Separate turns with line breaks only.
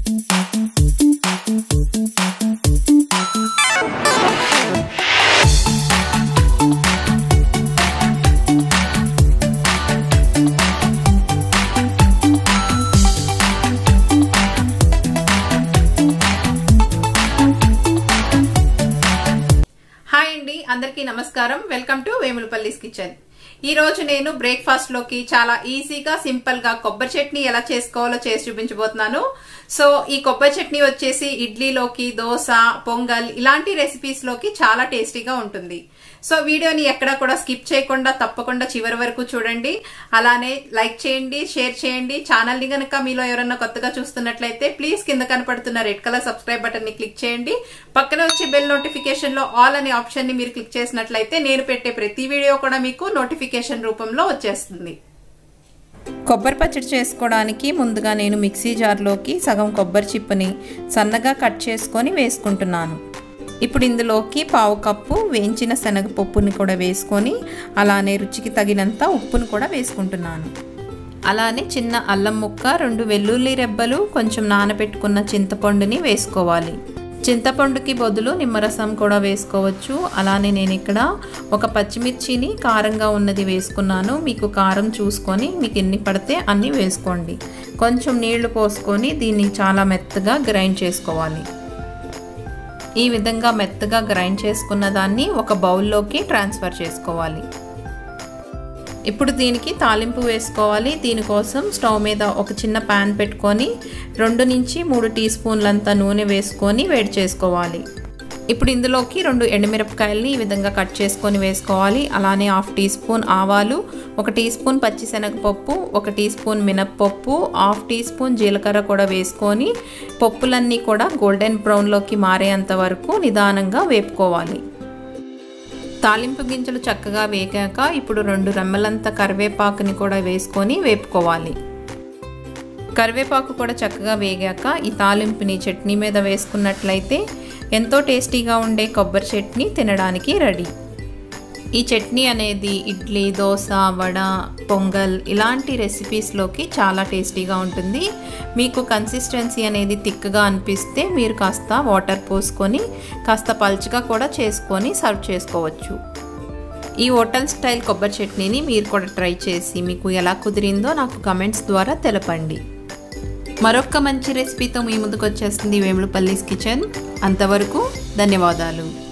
hi అండి అందరికీ నమస్కారం వెల్కమ్ టు వేములపల్లిస్ కిచెన్ ఈ రోజు నేను బ్రేక్ఫాస్ట్ లోకి చాలా ఈజీగా సింపుల్ గా కొబ్బరి చట్నీ ఎలా చేసుకోవాలో చేసి చూపించబోతున్నాను సో ఈ కొబ్బరి చట్నీ వచ్చేసి ఇడ్లీలోకి దోశ పొంగల్ ఇలాంటి రెసిపీస్ లోకి చాలా టేస్టీగా ఉంటుంది సో వీడియోని ఎక్కడ కూడా స్కిప్ చేయకుండా తప్పకుండా చివరి వరకు చూడండి అలానే లైక్ చేయండి షేర్ చేయండి ఛానల్ ని గనక మీలో ఎవరన్నా కొత్తగా చూస్తున్నట్లయితే ప్లీజ్ కింద కనపడుతున్న రెడ్ కలర్ సబ్స్క్రైబ్ బటన్ ని క్లిక్ చేయండి పక్కన వచ్చే బెల్ నోటిఫికేషన్ లో ఆల్ అనే ఆప్షన్ ని మీరు క్లిక్ చేసినట్లయితే నేను పెట్టే ప్రతి వీడియో కూడా మీకు నోటిఫికేషన్ రూపంలో వచ్చేస్తుంది కొబ్బరి పచ్చడి చేసుకోవడానికి ముందుగా నేను మిక్సీ జార్లోకి సగం కొబ్బరి చిప్పని సన్నగా కట్ చేసుకొని వేసుకుంటున్నాను ఇప్పుడు ఇందులోకి పావు కప్పు వేయించిన శనగపప్పుని కూడా వేసుకొని అలానే రుచికి తగినంత ఉప్పును కూడా వేసుకుంటున్నాను అలానే చిన్న అల్లం ముక్క రెండు వెల్లుల్లి రెబ్బలు కొంచెం నానబెట్టుకున్న చింతపండుని వేసుకోవాలి చింతపండుకి బదులు నిమ్మరసం కూడా వేసుకోవచ్చు అలానే నేను ఇక్కడ ఒక పచ్చిమిర్చిని కారంగా ఉన్నది వేసుకున్నాను మీకు కారం చూసుకొని మీకు ఎన్ని పడితే అన్ని వేసుకోండి కొంచెం నీళ్లు పోసుకొని దీన్ని చాలా మెత్తగా గ్రైండ్ చేసుకోవాలి ఈ విధంగా మెత్తగా గ్రైండ్ చేసుకున్న దాన్ని ఒక బౌల్లోకి ట్రాన్స్ఫర్ చేసుకోవాలి ఇప్పుడు దీనికి తాలింపు వేసుకోవాలి దీనికోసం స్టవ్ మీద ఒక చిన్న ప్యాన్ పెట్టుకొని రెండు నుంచి మూడు టీ స్పూన్లంత నూనె వేసుకొని వేడి చేసుకోవాలి ఇప్పుడు ఇందులోకి రెండు ఎండుమిరపకాయలని ఈ విధంగా కట్ చేసుకొని వేసుకోవాలి అలానే హాఫ్ టీ స్పూన్ ఆవాలు ఒక టీ స్పూన్ పచ్చిశనగపప్పు ఒక టీ స్పూన్ మినప్పప్పు హాఫ్ టీ స్పూన్ జీలకర్ర కూడా వేసుకొని పప్పులన్నీ కూడా గోల్డెన్ బ్రౌన్లోకి మారేంత వరకు నిదానంగా వేపుకోవాలి తాలింపు గింజలు చక్కగా వేగాక ఇప్పుడు రెండు రెమ్మలంత కరివేపాకుని కూడా వేసుకొని వేపుకోవాలి కరివేపాకు కూడా చక్కగా వేగాక ఈ తాలింపుని చట్నీ మీద వేసుకున్నట్లయితే ఎంతో టేస్టీగా ఉండే కొబ్బరి చట్నీ తినడానికి రెడీ ఈ చట్నీ అనేది ఇడ్లీ దోశ వడ పొంగల్ ఇలాంటి రెసిపీస్లోకి చాలా టేస్టీగా ఉంటుంది మీకు కన్సిస్టెన్సీ అనేది థిక్గా అనిపిస్తే మీరు కాస్త వాటర్ పోసుకొని కాస్త పల్చగా కూడా చేసుకొని సర్వ్ చేసుకోవచ్చు ఈ హోటల్ స్టైల్ కొబ్బరి చట్నీని మీరు కూడా ట్రై చేసి మీకు ఎలా కుదిరిందో నాకు కమెంట్స్ ద్వారా తెలపండి మరొక మంచి రెసిపీతో మీ ముందుకు వచ్చేస్తుంది వేములపల్లీస్ కిచెన్ అంతవరకు ధన్యవాదాలు